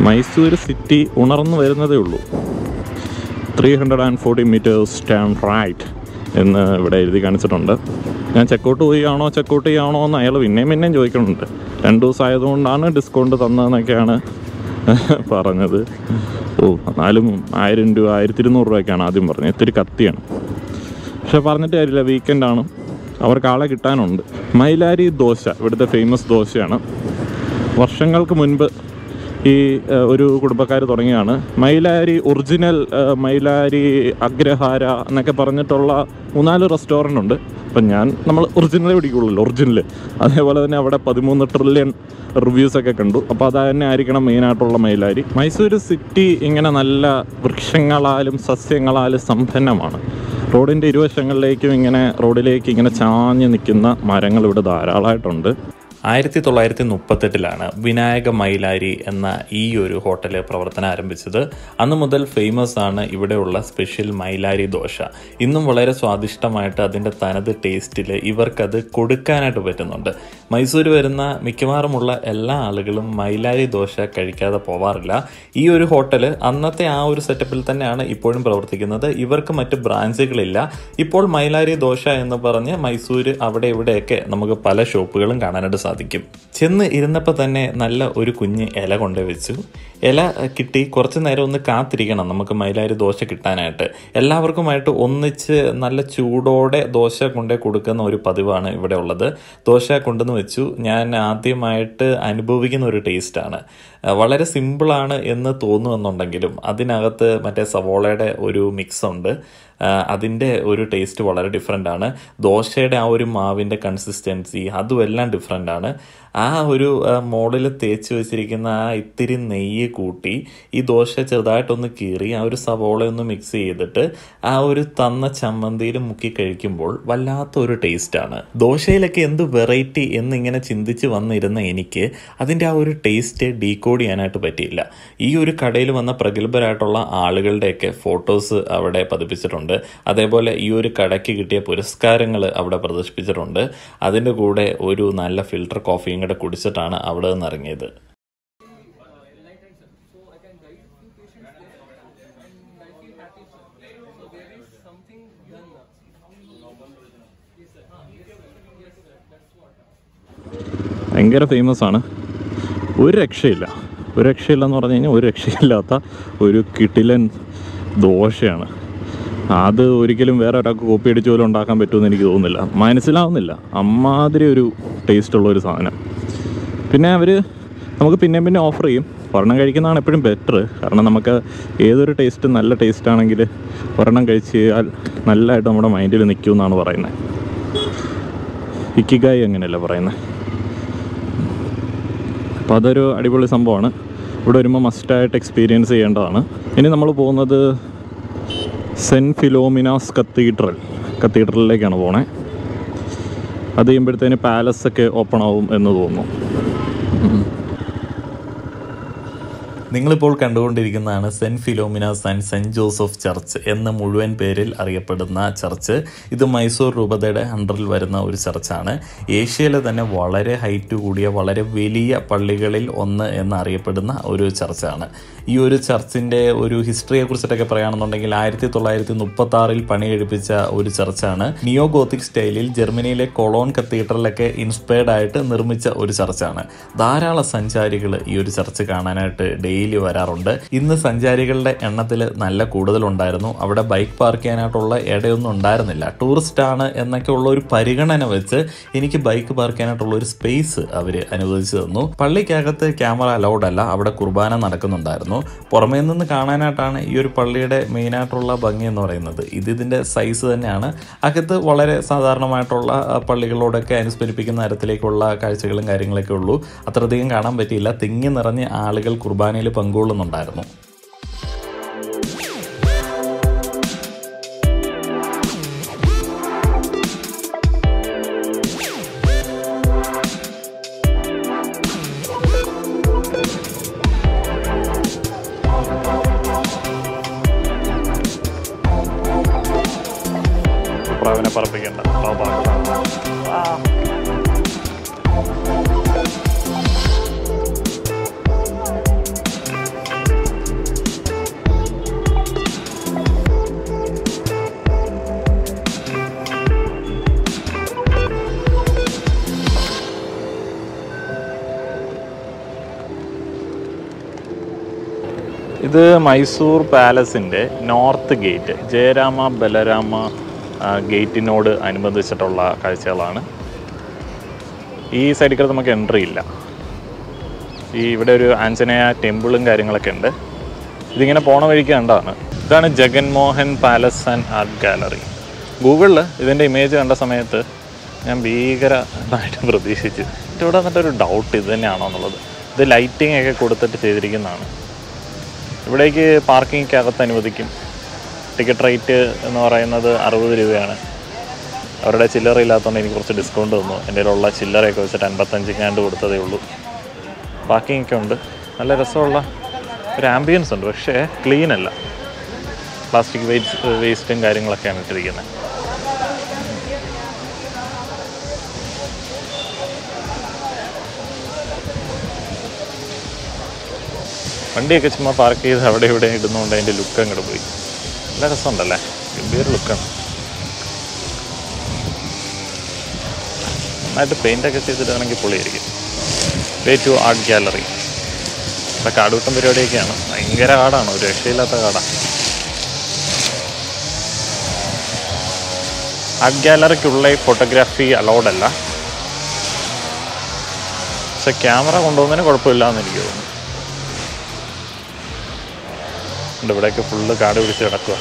Mysore city ഉണർന്നു വരുന്നതേ ഉള്ളൂ three hundred and forty meters സ്റ്റാൻ റൈറ്റ് എന്ന് ഇവിടെ എഴുതി കാണിച്ചിട്ടുണ്ട് ഞാൻ ചെക്കൗട്ട് പോയാണോ ചെക്കൗട്ട് ചെയ്യാണോ എന്ന് അയാൾ പിന്നെയും പിന്നെയും ചോദിക്കുന്നുണ്ട് രണ്ട് ദിവസം ആയതുകൊണ്ടാണ് ഡിസ്കൗണ്ട് തന്നതെന്നൊക്കെയാണ് പറഞ്ഞത് ഓ എന്നാലും ആയിരം രൂപ ആയിരത്തി ഇരുന്നൂറ് രൂപയ്ക്കാണ് ആദ്യം പറഞ്ഞത് ഇത്തിരി കത്തിയാണ് പക്ഷെ പറഞ്ഞിട്ട് കാര്യമില്ല വീക്കെൻഡാണ് അവർക്ക് ആളെ കിട്ടാനുണ്ട് മൈലാരി ദോശ ഇവിടുത്തെ ഫേമസ് ദോശയാണ് വർഷങ്ങൾക്ക് മുൻപ് ഈ ഏഹ്, ഒരു കുടുംബക്കാർ തുടങ്ങിയാണ് മൈലാരി ഒറിജിനൽ ഏഹ്, മൈലാരി അഗ്രഹാര എന്നൊക്കെ പറഞ്ഞിട്ടുള്ള മൂന്നാല് റെസ്റ്റോറൻ്റ് ഉണ്ട് അപ്പം ഞാൻ നമ്മൾ ഒറിജിനലേ പിടിക്കുള്ളൂ ഒറിജിനൽ അതേപോലെ തന്നെ അവിടെ പതിമൂന്ന് ട്രില്യൺ റിവ്യൂസ് ഒക്കെ കണ്ടു അപ്പോൾ അത് തന്നെ ആയിരിക്കണം മെയിനായിട്ടുള്ള മൈലാരി മൈസൂർ സിറ്റി ഇങ്ങനെ നല്ല വൃക്ഷങ്ങളാലും സസ്യങ്ങളാലും സമ്പന്നമാണ് റോഡിൻ്റെ ഇരുവശങ്ങളിലേക്കും ഇങ്ങനെ റോഡിലേക്ക് ഇങ്ങനെ ചാഞ്ഞ് നിൽക്കുന്ന മരങ്ങൾ ഇവിടെ ധാരാളമായിട്ടുണ്ട് ആയിരത്തി തൊള്ളായിരത്തി മുപ്പത്തെട്ടിലാണ് വിനായക മൈലാരി എന്ന ഈ ഒരു ഹോട്ടൽ പ്രവർത്തനം ആരംഭിച്ചത് അന്ന് മുതൽ ഫേമസ് ആണ് ഇവിടെയുള്ള സ്പെഷ്യൽ മൈലാരി ദോശ ഇന്നും വളരെ സ്വാദിഷ്ടമായിട്ട് അതിൻ്റെ തനത് ടേസ്റ്റിൽ ഇവർക്കത് കൊടുക്കാനായിട്ട് പറ്റുന്നുണ്ട് മൈസൂർ വരുന്ന മിക്കവാറുമുള്ള എല്ലാ ആളുകളും മൈലാരി ദോശ കഴിക്കാതെ പോവാറില്ല ഈ ഒരു ഹോട്ടൽ അന്നത്തെ ആ ഒരു സെറ്റപ്പിൽ തന്നെയാണ് ഇപ്പോഴും പ്രവർത്തിക്കുന്നത് ഇവർക്ക് മറ്റ് ബ്രാഞ്ചുകളില്ല ഇപ്പോൾ മൈലാരി ദോശ എന്ന് പറഞ്ഞ് മൈസൂർ അവിടെ ഇവിടെയൊക്കെ നമുക്ക് പല ഷോപ്പുകളും കാണാനായിട്ട് സാധിക്കും ചെന്ന് ഇരുന്നപ്പോൾ തന്നെ നല്ല ഒരു കുഞ്ഞ് ഇല കൊണ്ടു വെച്ചു ഇല കിട്ടി കുറച്ച് നേരം ഒന്ന് കാത്തിരിക്കണം നമുക്ക് മൈലാരി ദോശ കിട്ടാനായിട്ട് എല്ലാവർക്കുമായിട്ട് ഒന്നിച്ച് നല്ല ചൂടോടെ ദോശ കൊണ്ടേ കൊടുക്കുന്ന ഒരു പതിവാണ് ഇവിടെ ഉള്ളത് ദോശ കൊണ്ടുവന്ന് വെച്ചു ഞാൻ ആദ്യമായിട്ട് അനുഭവിക്കുന്ന ഒരു ടേസ്റ്റാണ് വളരെ സിമ്പിളാണ് എന്ന് തോന്നുമെന്നുണ്ടെങ്കിലും അതിനകത്ത് മറ്റേ സവോളയുടെ ഒരു മിക്സ് ഉണ്ട് അതിൻ്റെ ഒരു ടേസ്റ്റ് വളരെ ഡിഫറെൻ്റ് ആണ് ദോശയുടെ ആ ഒരു മാവിൻ്റെ കൺസിസ്റ്റൻസി അതും എല്ലാം ഡിഫറെൻ്റ് ആണ് ആ ഒരു മോഡൽ തേച്ച് വെച്ചിരിക്കുന്ന ആ ഇത്തിരി നെയ്യ് കൂട്ടി ഈ ദോശ ചെറുതായിട്ടൊന്ന് കീറി ആ ഒരു സവോള ഒന്ന് മിക്സ് ചെയ്തിട്ട് ആ ഒരു തന്ന ചമ്മന്തിയിൽ മുക്കി കഴിക്കുമ്പോൾ വല്ലാത്ത ഒരു ടേസ്റ്റാണ് ദോശയിലൊക്കെ എന്ത് വെറൈറ്റി എന്നിങ്ങനെ ചിന്തിച്ച് വന്നിരുന്ന എനിക്ക് അതിൻ്റെ ആ ഒരു ടേസ്റ്റ് ഡീകോഡ് ചെയ്യാനായിട്ട് പറ്റിയില്ല ഈ ഒരു കടയിൽ വന്ന പ്രഗത്ഭരായിട്ടുള്ള ആളുകളുടെയൊക്കെ ഫോട്ടോസ് അവിടെ പതിപ്പിച്ചിട്ടുണ്ട് അതേപോലെ ഈ ഒരു കടയ്ക്ക് കിട്ടിയ പുരസ്കാരങ്ങൾ അവിടെ പ്രദർശിപ്പിച്ചിട്ടുണ്ട് അതിൻ്റെ കൂടെ ഒരു നല്ല ഫിൽട്ടർ കോഫിയും കൂടെ കുടിച്ചിട്ടാണ് അവിടെ നിന്ന് ഇറങ്ങിയത് ഭയങ്കര ഫേമസ് ആണ് ഒരു രക്ഷയില്ല ഒരു രക്ഷയില്ല എന്ന് പറഞ്ഞു കഴിഞ്ഞാൽ ഒരു രക്ഷയില്ലാത്ത ഒരു കിട്ടിലൻ ദോശയാണ് അത് ഒരിക്കലും വേറെ ഒരാൾക്ക് കോപ്പി അടിച്ച് പോലും ഉണ്ടാക്കാൻ പറ്റുമെന്ന് എനിക്ക് തോന്നുന്നില്ല മനസ്സിലാവുന്നില്ല അമ്മാതിരി ഒരു ടേസ്റ്റ് ഉള്ള ഒരു സാധനം പിന്നെ അവർ നമുക്ക് പിന്നെയും പിന്നെ ഓഫർ ചെയ്യും ഒരെണ്ണം കഴിക്കുന്നതാണ് എപ്പോഴും ബെറ്റർ കാരണം നമുക്ക് ഏതൊരു ടേസ്റ്റ് നല്ല ടേസ്റ്റ് ആണെങ്കിൽ ഒരെണ്ണം കഴിച്ച് കഴിഞ്ഞാൽ നല്ലതായിട്ട് നമ്മുടെ മൈൻഡിൽ നിൽക്കുമെന്നാണ് പറയുന്നത് ഇക്കിഗായി അങ്ങനെയല്ല പറയുന്നത് അപ്പോൾ അതൊരു അടിപൊളി സംഭവമാണ് ഇവിടെ വരുമ്പോൾ മസ്റ്റായിട്ട് എക്സ്പീരിയൻസ് ചെയ്യേണ്ടതാണ് ഇനി നമ്മൾ പോകുന്നത് സെൻറ്റ് ഫിലോമിനാസ് കത്തീഡ്രൽ കത്തീഡ്രലിലേക്കാണ് പോണേ അത് ചെയ്യുമ്പോഴത്തേന് പാലസ് ഒക്കെ ഓപ്പൺ ആവും എന്ന് തോന്നുന്നു നിങ്ങളിപ്പോൾ കണ്ടുകൊണ്ടിരിക്കുന്നതാണ് saint Philomena's and saint Joseph church എന്ന മുഴുവൻ പേരിൽ അറിയപ്പെടുന്ന ചർച്ച് ഇത് മൈസൂർ രൂപതയുടെ അണ്ടറിൽ വരുന്ന ഒരു ചർച്ചാണ് ഏഷ്യയിലെ തന്നെ വളരെ ഹൈറ്റ് കൂടിയ വളരെ വലിയ പള്ളികളിൽ ഒന്ന് എന്നറിയപ്പെടുന്ന ഒരു ചർച്ചാണ് ഈ ഒരു ചർച്ചിൻ്റെ ഒരു ഹിസ്റ്ററിയെ കുറിച്ചിട്ടൊക്കെ പറയുകയാണെന്നുണ്ടെങ്കിൽ ആയിരത്തി തൊള്ളായിരത്തി മുപ്പത്തി ആറിൽ പണി കഴിപ്പിച്ച ഒരു ചർച്ചാണ് നിയോ ഗോത്തിക് സ്റ്റൈലിൽ ജർമ്മനിയിലെ കൊളോൺ കത്തീഡ്രലൊക്കെ ഇൻസ്പയർഡ് ആയിട്ട് നിർമ്മിച്ച ഒരു ചർച്ചാണ് ധാരാളം സഞ്ചാരികൾ ഈ ഒരു ചർച്ച് കാണാനായിട്ട് ഡെയിലി വരാറുണ്ട് ഇന്ന് സഞ്ചാരികളുടെ എണ്ണത്തിൽ നല്ല കൂടുതലുണ്ടായിരുന്നു അവിടെ ബൈക്ക് പാർക്ക് ചെയ്യാനായിട്ടുള്ള ഇടയൊന്നും ഉണ്ടായിരുന്നില്ല ടൂറിസ്റ്റ് ആണ് എന്നൊക്കെ ഉള്ള ഒരു പരിഗണന വെച്ച് എനിക്ക് ബൈക്ക് പാർക്ക് ചെയ്യാനായിട്ടുള്ള ഒരു സ്പേസ് അവർ അനുവദിച്ചു തന്നു പള്ളിക്കകത്ത് ക്യാമറ അലൗഡ് അല്ല അവിടെ കുർബാന നടക്കുന്നുണ്ടായിരുന്നു പുറമേ നിന്ന് കാണാനായിട്ടാണ് ഈ ഒരു പള്ളിയുടെ മെയിനായിട്ടുള്ള ഭംഗി എന്ന് പറയുന്നത് ഇത് ഇതിൻ്റെ സൈസ് തന്നെയാണ് അകത്ത് വളരെ സാധാരണമായിട്ടുള്ള ആ, പള്ളികളോടൊക്കെ അനുസ്മരിപ്പിക്കുന്ന തരത്തിലേക്കുള്ള കാഴ്ചകളും കാര്യങ്ങളൊക്കെ ഉള്ളൂ അത്രയധികം കാണാൻ പറ്റിയില്ല തിങ്ങി നിറഞ്ഞ് ആളുകൾ കുർബാനയിൽ പങ്കുകൊള്ളുന്നുണ്ടായിരുന്നു പ്രാവിനെ പറപ്പിക്കേണ്ട ഇത് മൈസൂർ പാലസിൻ്റെ നോർത്ത് ഗേറ്റ് ജയരാമ ബലരാമ ആ, ഗേറ്റിനോട് അനുബന്ധിച്ചിട്ടുള്ള കാഴ്ചകളാണ് ഈ സൈഡിൽ കൂടെ നമുക്ക് എൻട്രി ഇല്ല ഈ ഇവിടെ ഒരു ആഞ്ജനേയ ടെമ്പിളും കാര്യങ്ങളൊക്കെ ഉണ്ട് ഇതിങ്ങനെ പോണ വഴിക്ക് കണ്ടതാണ് ഇതാണ് Jaganmohan palace and art gallery ഗൂഗിളിൽ ഇതിൻ്റെ ഇമേജ് കണ്ട സമയത്ത് ഞാൻ ഭീകരമായിട്ട് പ്രതീക്ഷിച്ചു എന്നിട്ട് ഇവിടെ വന്നിട്ടൊരു ഡൗട്ട് ഇത് തന്നെയാണോ എന്നുള്ളത് ഇത് ലൈറ്റിംഗ് ഒക്കെ കൊടുത്തിട്ട് ചെയ്തിരിക്കുന്നതാണ് ഇവിടേക്ക് പാർക്കിംഗ് അകത്ത് അനുവദിക്കും ടിക്കറ്റ് റേറ്റ് എന്ന് പറയുന്നത് അറുപത് രൂപയാണ് അവരുടെ ചില്ലറ ഇല്ലാത്തതുകൊണ്ട് എനിക്ക് കുറച്ച് ഡിസ്കൗണ്ട് തന്നു എൻ്റെ കയ്യിലുള്ള ചില്ലറയൊക്കെ വെച്ചിട്ട് അൻപത്തഞ്ച് കണ്ട് കൊടുത്തതേ ഉള്ളൂ പാർക്കിംഗ് ഒക്കെ ഉണ്ട് നല്ല രസമുള്ള ഒരു ആംബിയൻസ് ഉണ്ട് പക്ഷേ ക്ലീൻ അല്ല പ്ലാസ്റ്റിക് വേസ്റ്റ് വേസ്റ്റും കാര്യങ്ങളൊക്കെയാണ് ഇട്ടിരിക്കുന്നത് വണ്ടിയൊക്കെ ചുമ്മാ പാർക്ക് ചെയ്ത് അവിടെ ഇവിടെ ഇടുന്നതുകൊണ്ട് അതിൻ്റെ ലുക്ക് അങ്ങോട്ട് പോയി നല്ല രസമുണ്ടല്ലേ ഗംഭീര ലുക്കാണ് നന്നായിട്ട് പെയിൻ്റൊക്കെ ചെയ്തിട്ടാണെങ്കിൽ പൊളിയായിരിക്കും വേ ടു ആർട്ട് ഗാലറി ഇവിടെ കാടുവട്ടം പരിപാടിയൊക്കെയാണ് ഭയങ്കര കാടാണ് ഒരു രക്ഷയില്ലാത്ത കാടാണ് ആർട്ട് ഗാലറിക്കുള്ള ഫോട്ടോഗ്രാഫി അലൗഡ് അല്ല പക്ഷെ ക്യാമറ കൊണ്ടുപോകുന്നതിന് കുഴപ്പമില്ല എന്ന് എനിക്ക് തോന്നുന്നു ഉണ്ട് ഇവിടെയൊക്കെ ഫുള്ള് കാട് പിടിച്ച് കിടക്കുക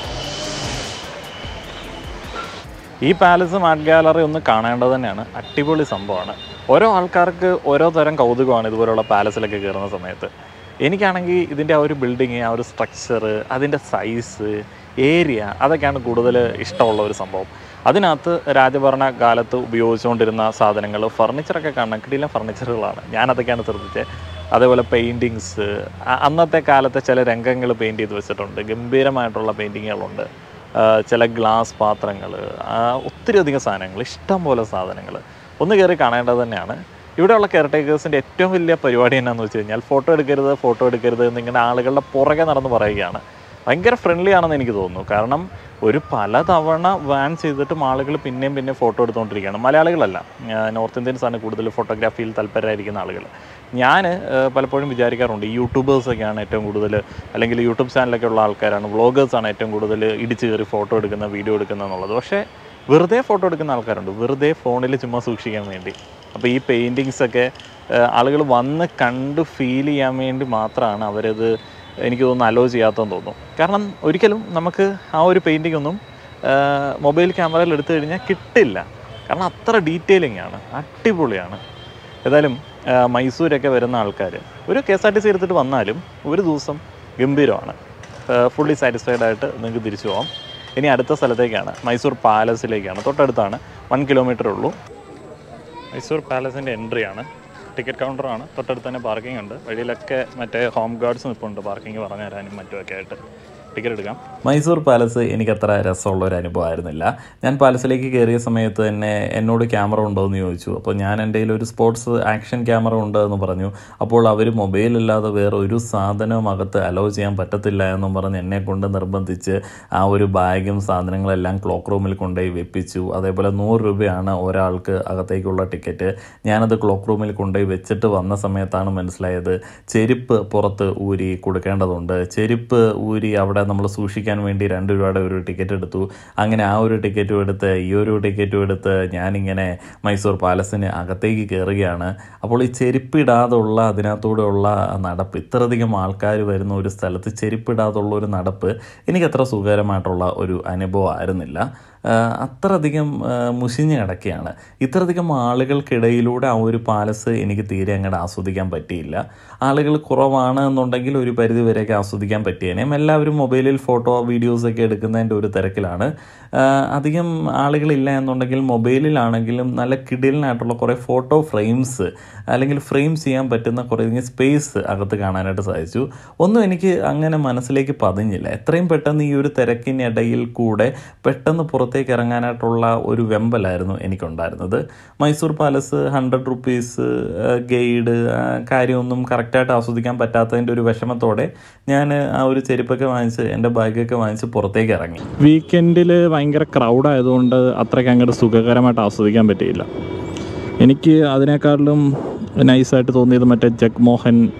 ഈ പാലസും ആർട്ട് ഗാലറി ഒന്ന് കാണേണ്ടത് തന്നെയാണ് അടിപൊളി സംഭവമാണ് ഓരോ ആൾക്കാർക്ക് ഓരോ തരം കൗതുകമാണ് ഇതുപോലുള്ള പാലസിലൊക്കെ കയറുന്ന സമയത്ത് എനിക്കാണെങ്കിൽ ഇതിൻ്റെ ആ ഒരു ബിൽഡിങ് ആ ഒരു സ്ട്രക്ചർ അതിൻ്റെ സൈസ് ഏരിയ അതൊക്കെയാണ് കൂടുതൽ ഇഷ്ടമുള്ള ഒരു സംഭവം അതിനകത്ത് രാജഭരണ കാലത്ത് ഉപയോഗിച്ചുകൊണ്ടിരുന്ന സാധനങ്ങൾ ഫർണിച്ചറൊക്കെ കാണാൻ കിട്ടിയില്ല ഫർണിച്ചറുകളാണ് ഞാനതൊക്കെയാണ് ശ്രദ്ധിച്ചത് അതേപോലെ പെയിൻറ്റിങ്സ് അന്നത്തെ കാലത്തെ ചില രംഗങ്ങൾ പെയിൻറ്റ് ചെയ്ത് വെച്ചിട്ടുണ്ട് ഗംഭീരമായിട്ടുള്ള പെയിൻറ്റിങ്ങുകളുണ്ട് ആ, ചില ഗ്ലാസ് പാത്രങ്ങൾ ഒത്തിരി അധികം സാധനങ്ങൾ ഇഷ്ടം പോലെ സാധനങ്ങൾ ഒന്ന് കയറി കാണേണ്ടത് തന്നെയാണ് ഇവിടെയുള്ള കെയർ ടേക്കേഴ്സിൻ്റെ ഏറ്റവും വലിയ പരിപാടി എന്നാന്ന് വെച്ച് കഴിഞ്ഞാൽ ഫോട്ടോ എടുക്കരുത് ഫോട്ടോ എടുക്കരുത് എന്നിങ്ങനെ ആളുകളുടെ പുറകെ നടന്ന് പറയുകയാണ് ഭയങ്കര ഫ്രണ്ട്ലി ആണെന്ന് എനിക്ക് തോന്നുന്നു കാരണം ഒരു പലതവണ വാൻ ചെയ്തിട്ടും ആളുകൾ പിന്നെയും പിന്നെയും ഫോട്ടോ എടുത്തുകൊണ്ടിരിക്കുകയാണ് മലയാളികളല്ല ആ, നോർത്ത് ഇന്ത്യൻസ് ആണ് കൂടുതൽ ഫോട്ടോഗ്രാഫിയിൽ തൽപരരായിരിക്കുന്ന ആളുകൾ ഞാൻ പലപ്പോഴും വിചാരിക്കാറുണ്ട് ഈ യൂട്യൂബേഴ്സൊക്കെയാണ് ഏറ്റവും കൂടുതൽ അല്ലെങ്കിൽ യൂട്യൂബ് ചാനലൊക്കെ ഉള്ള ആൾക്കാരാണ് വ്ളോഗേഴ്സാണ് ഏറ്റവും കൂടുതൽ ഇടിച്ച് കയറി ഫോട്ടോ എടുക്കുന്ന വീഡിയോ എടുക്കുന്ന എന്നുള്ളത് പക്ഷേ വെറുതെ ഫോട്ടോ എടുക്കുന്ന ആൾക്കാരുണ്ട് വെറുതെ ഫോണിൽ ചുമ്മാ സൂക്ഷിക്കാൻ വേണ്ടി അപ്പോൾ ഈ പെയിൻറ്റിങ്സ് ഒക്കെ ആളുകൾ വന്ന് കണ്ട് ഫീൽ ചെയ്യാൻ വേണ്ടി മാത്രമാണ് അവരത് എനിക്ക് തോന്നുന്നു അലോ ചെയ്യാത്തതെന്ന് തോന്നുന്നു കാരണം ഒരിക്കലും നമുക്ക് ആ ഒരു പെയിൻറ്റിംഗ് ഒന്നും മൊബൈൽ ക്യാമറയിൽ എടുത്തു കഴിഞ്ഞാൽ കിട്ടില്ല കാരണം അത്ര ഡീറ്റെയിലിംഗ് ആണ് അടിപൊളിയാണ് ഏതായാലും ആ, മൈസൂരൊക്കെ വരുന്ന ആൾക്കാർ ഒരു K S R T C എടുത്തിട്ട് വന്നാലും ഒരു ദിവസം ഗംഭീരമാണ് ഫുള്ളി സാറ്റിസ്ഫൈഡ് ആയിട്ട് നിങ്ങൾക്ക് തിരിച്ചു പോകാം ഇനി അടുത്ത സ്ഥലത്തേക്കാണ് മൈസൂർ പാലസിലേക്കാണ് തൊട്ടടുത്താണ് വൺ കിലോമീറ്റർ ഉള്ളൂ മൈസൂർ പാലസിൻ്റെ എൻട്രി ആണ് ടിക്കറ്റ് കൗണ്ടറാണ് തൊട്ടടുത്ത് തന്നെ പാർക്കിംഗ് ഉണ്ട് വഴിയിലൊക്കെ മറ്റേ ഹോം ഗാർഡ്സ് നിൽപ്പുണ്ട് പാർക്കിംഗ് പറഞ്ഞു തരാനും മറ്റുമൊക്കെ ആയിട്ട് ടിക്കറ്റ് എടുക്കാം മൈസൂർ പാലസ് എനിക്കത്ര രസമുള്ള ഒരു അനുഭവമായിരുന്നില്ല ഞാൻ പാലസിലേക്ക് കയറിയ സമയത്ത് തന്നെ എന്നോട് ക്യാമറ ഉണ്ടോ എന്ന് ചോദിച്ചു അപ്പോൾ ഞാൻ എൻ്റെ കയ്യിൽ ഒരു സ്പോർട്സ് ആക്ഷൻ ക്യാമറ ഉണ്ട് എന്ന് പറഞ്ഞു അപ്പോൾ അവർ മൊബൈലില്ലാതെ വേറെ ഒരു സാധനവും അകത്ത് അലോ ചെയ്യാൻ പറ്റത്തില്ല എന്നും പറഞ്ഞ് എന്നെ കൊണ്ട് നിർബന്ധിച്ച് ആ ഒരു ബാഗും സാധനങ്ങളെല്ലാം ക്ലോക്ക് റൂമിൽ കൊണ്ടുപോയി വെപ്പിച്ചു അതേപോലെ നൂറ് രൂപയാണ് ഒരാൾക്ക് അകത്തേക്കുള്ള ടിക്കറ്റ് ഞാനത് ക്ലോക്ക് റൂമിൽ കൊണ്ടുപോയി വെച്ചിട്ട് വന്ന സമയത്താണ് മനസ്സിലായത് ചെരുപ്പ് പുറത്ത് ഊരി കൊടുക്കേണ്ടതുണ്ട് ചെരുപ്പ് ഊരി അവിടെ നമ്മൾ സൂക്ഷിക്കാൻ വേണ്ടി രണ്ട് രൂപയുടെ ഒരു ടിക്കറ്റ് എടുത്തു അങ്ങനെ ആ ഒരു ടിക്കറ്റും എടുത്ത് ഈ ഒരു ടിക്കറ്റും എടുത്ത് ഞാനിങ്ങനെ മൈസൂർ പാലസിന് അകത്തേക്ക് കയറുകയാണ് അപ്പോൾ ഈ ചെരുപ്പിടാതുള്ള അതിനകത്തൂടെയുള്ള നടപ്പ് ഇത്രയധികം ആൾക്കാർ വരുന്ന ഒരു സ്ഥലത്ത് ചെരുപ്പിടാതുള്ള ഒരു നടപ്പ് എനിക്കത്ര സുഖകരമായിട്ടുള്ള ഒരു അനുഭവമായിരുന്നില്ല ആഹ് അത്രയധികം ആഹ് മുഷിഞ്ഞ് കിടക്കുകയാണ് ഇത്രയധികം ആളുകൾക്കിടയിലൂടെ ആ ഒരു പാലസ് എനിക്ക് തീരെ അങ്ങോട്ട് ആസ്വദിക്കാൻ പറ്റിയില്ല ആളുകൾ കുറവാണ് എന്നുണ്ടെങ്കിൽ ഒരു പരിധി വരെയൊക്കെ ആസ്വദിക്കാൻ പറ്റിയേനേം എല്ലാവരും മൊബൈലിൽ ഫോട്ടോ വീഡിയോസൊക്കെ എടുക്കുന്നതിൻ്റെ ഒരു തിരക്കിലാണ് ആഹ് അധികം ആളുകളില്ല എന്നുണ്ടെങ്കിൽ മൊബൈലിലാണെങ്കിലും നല്ല കിടിലിനായിട്ടുള്ള കുറേ ഫോട്ടോ ഫ്രെയിംസ് അല്ലെങ്കിൽ ഫ്രെയിം ചെയ്യാൻ പറ്റുന്ന കുറേ സ്പേസ് അകത്ത് കാണാനായിട്ട് സാധിച്ചു ഒന്നും എനിക്ക് അങ്ങനെ മനസ്സിലേക്ക് പതിഞ്ഞില്ല എത്രയും പെട്ടെന്ന് ഈ ഒരു തിരക്കിനിടയിൽ കൂടെ പെട്ടെന്ന് പുറത്തേക്ക് ഇറങ്ങാനായിട്ടുള്ള ഒരു വെമ്പലായിരുന്നു എനിക്കുണ്ടായിരുന്നത് Mysore palace hundred rupees guide കാര്യമൊന്നും കറക്റ്റായിട്ട് ആസ്വദിക്കാൻ പറ്റാത്തതിൻ്റെ ഒരു വിഷമത്തോടെ ഞാൻ ആ ഒരു ചെരുപ്പൊക്കെ വാങ്ങിച്ച് എൻ്റെ ബാഗൊക്കെ വാങ്ങിച്ച് പുറത്തേക്ക് ഇറങ്ങി വീക്കെൻഡിൽ ഭയങ്കര ക്രൗഡ് ആയതുകൊണ്ട് അത്രയ്ക്ക് അങ്ങോട്ട് സുഖകരമായിട്ട് ആസ്വദിക്കാൻ പറ്റിയില്ല എനിക്ക് അതിനേക്കാളിലും നൈസായിട്ട് തോന്നിയത് മറ്റേ ജഗ്മോഹൻ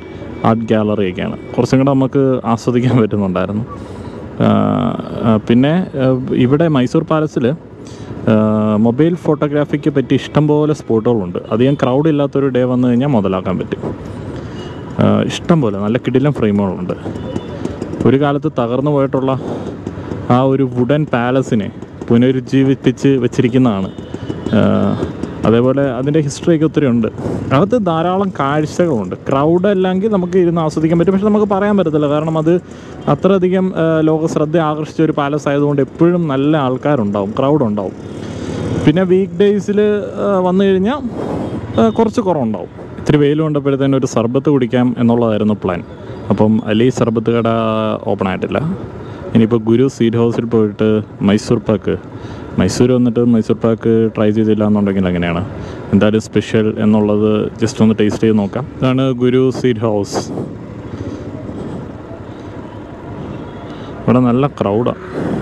ആർട്ട് ഗാലറിയൊക്കെയാണ് കുറച്ചും കൂടെ നമുക്ക് ആസ്വദിക്കാൻ പറ്റുന്നുണ്ടായിരുന്നു ആ, ആ, പിന്നെ ആ, ഇവിടെ മൈസൂർ പാലസിൽ മൊബൈൽ ഫോട്ടോഗ്രാഫിക്ക് പറ്റി ഇഷ്ടംപോലെ സ്പോട്ടുകളുണ്ട് അധികം ക്രൗഡ് ഇല്ലാത്തൊരു ഡേ വന്നു കഴിഞ്ഞാൽ മുതലാക്കാൻ പറ്റും ആ, ഇഷ്ടം പോലെ നല്ല കിടിലം ഫ്രെയിമുകളുണ്ട് ഒരു കാലത്ത് തകർന്നു പോയിട്ടുള്ള ആ ഒരു വുഡൻ പാലസിനെ പുനരുജ്ജീവിപ്പിച്ച് വെച്ചിരിക്കുന്നതാണ് ആ, അതേപോലെ അതിൻ്റെ ഹിസ്റ്ററിയൊക്കെ ഒത്തിരി ഉണ്ട് അകത്ത് ധാരാളം കാഴ്ചകളുണ്ട് ക്രൗഡ് അല്ലെങ്കിൽ നമുക്ക് ഇരുന്ന് ആസ്വദിക്കാൻ പറ്റും പക്ഷെ നമുക്ക് പറയാൻ പറ്റത്തില്ല കാരണം അത് അത്രയധികം ആ, ലോക ശ്രദ്ധ ആകർഷിച്ച ഒരു പാലസ് ആയതുകൊണ്ട് എപ്പോഴും നല്ല ആൾക്കാരുണ്ടാവും ക്രൗഡ് ഉണ്ടാവും പിന്നെ വീക്ക് ഡേയ്സിൽ വന്നു കഴിഞ്ഞാൽ ആ, കുറച്ച് കുറവുണ്ടാവും ഇത്തിരി വെയിൽ കൊണ്ടപ്പോഴത്തേനും ഒരു സർബത്ത് കുടിക്കാം എന്നുള്ളതായിരുന്നു പ്ലാൻ അപ്പം അലി സർബത്ത് കട ഓപ്പൺ ആയിട്ടില്ല ഇനിയിപ്പോൾ ഗുരു സീഡ് ഹൗസിൽ പോയിട്ട് മൈസൂർ പാക്ക് മൈസൂർ വന്നിട്ട് മൈസൂർ പാക്ക് ട്രൈ ചെയ്തില്ല എന്നുണ്ടെങ്കിൽ എങ്ങനെയാണ് എന്തായാലും സ്പെഷ്യൽ എന്നുള്ളത് ജസ്റ്റ് ഒന്ന് ടേസ്റ്റ് ചെയ്ത് നോക്കാം ഇതാണ് ഗുരു സീഡ് ഹൗസ് ഇവിടെ നല്ല ക്രൗഡാണ്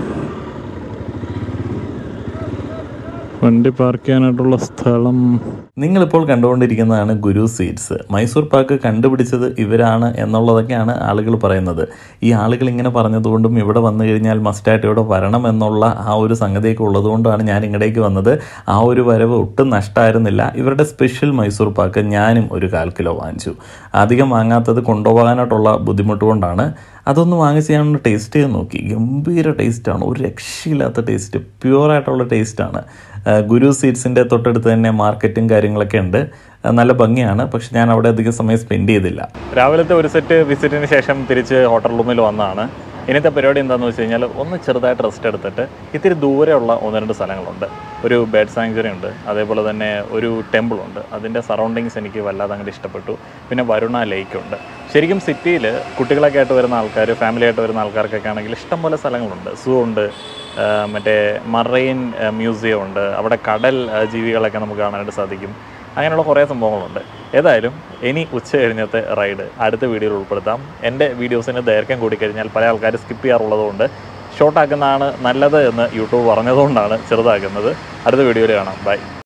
വണ്ടി പാർക്ക് ചെയ്യാനായിട്ടുള്ള സ്ഥലം നിങ്ങളിപ്പോൾ കണ്ടുകൊണ്ടിരിക്കുന്നതാണ് ഗുരു സീഡ്സ് മൈസൂർ പാക്ക് കണ്ടുപിടിച്ചത് ഇവരാണ് എന്നുള്ളതൊക്കെയാണ് ആളുകൾ പറയുന്നത് ഈ ആളുകൾ ഇങ്ങനെ പറഞ്ഞതുകൊണ്ടും ഇവിടെ വന്നു കഴിഞ്ഞാൽ മസ്റ്റായിട്ട് ഇവിടെ വരണം എന്നുള്ള ആ ഒരു സംഗതിയൊക്കെ ഉള്ളതുകൊണ്ടാണ് ഞാൻ ഇങ്ങടേക്ക് വന്നത് ആ ഒരു വരവ് ഒട്ടും നഷ്ടമായിരുന്നില്ല ഇവരുടെ സ്പെഷ്യൽ മൈസൂർ പാക്ക് ഞാനും ഒരു കാൽ കിലോ വാങ്ങിച്ചു അധികം വാങ്ങാത്തത് കൊണ്ടുപോകാനായിട്ടുള്ള ബുദ്ധിമുട്ട് കൊണ്ടാണ് അതൊന്ന് വാങ്ങിച്ച് ഞാനൊന്ന് ടേസ്റ്റ് ചെയ്ത് നോക്കി ഗംഭീര ടേസ്റ്റാണ് ഒരു രക്ഷയില്ലാത്ത ടേസ്റ്റ് പ്യുവറായിട്ടുള്ള ടേസ്റ്റാണ് ഗുരു സീഡ്സിൻ്റെ തൊട്ടടുത്ത് തന്നെ മാർക്കറ്റും കാര്യങ്ങളൊക്കെ ഉണ്ട് ആ, നല്ല ഭംഗിയാണ് പക്ഷെ ഞാൻ അവിടെ അധികം സമയം സ്പെൻഡ് ചെയ്തില്ല രാവിലത്തെ ഒരു സെറ്റ് വിസിറ്റിന് ശേഷം തിരിച്ച് ഹോട്ടൽ റൂമിൽ വന്നതാണ് ഇന്നത്തെ പരിപാടി എന്താണെന്ന് വെച്ച് കഴിഞ്ഞാൽ ഒന്ന് ചെറുതായിട്ട് റെസ്റ്റ് എടുത്തിട്ട് ഇത്തിരി ദൂരെയുള്ള ഒന്ന് രണ്ട് സ്ഥലങ്ങളുണ്ട് ഒരു ബേഡ് സാങ്ച്വറി ഉണ്ട് അതേപോലെ തന്നെ ഒരു ടെമ്പിൾ ഉണ്ട് അതിൻ്റെ സറൗണ്ടിങ്സ് എനിക്ക് വല്ലാതെ അങ്ങോട്ട് ഇഷ്ടപ്പെട്ടു പിന്നെ വരുണ ലേക്ക് ഉണ്ട് ശരിക്കും സിറ്റിയിൽ കുട്ടികളൊക്കെ ആയിട്ട് വരുന്ന ആൾക്കാർ ഫാമിലി ആയിട്ട് വരുന്ന ആൾക്കാർക്കൊക്കെ ആണെങ്കിൽ ഇഷ്ടംപോലെ സ്ഥലങ്ങളുണ്ട് സൂ ഉണ്ട് ആ, മറ്റേ മറൈൻ മ്യൂസിയം ഉണ്ട് അവിടെ കടൽ ആ, ജീവികളൊക്കെ നമുക്ക് കാണാനായിട്ട് സാധിക്കും അങ്ങനെയുള്ള കുറേ സംഭവങ്ങളുണ്ട് ഏതായാലും ഇനി ഉച്ച കഴിഞ്ഞത്തെ റൈഡ് അടുത്ത വീഡിയോയിൽ ഉൾപ്പെടുത്താം എൻ്റെ വീഡിയോസിന് ദൈർഘ്യം കൂടിക്കഴിഞ്ഞാൽ പല ആൾക്കാർ സ്കിപ്പ് ചെയ്യാറുള്ളതുകൊണ്ട് ഷോർട്ടാക്കുന്നതാണ് നല്ലത് എന്ന് യൂട്യൂബ് പറഞ്ഞതുകൊണ്ടാണ് ചെറുതാക്കുന്നത് അടുത്ത വീഡിയോയിൽ കാണാം ബൈ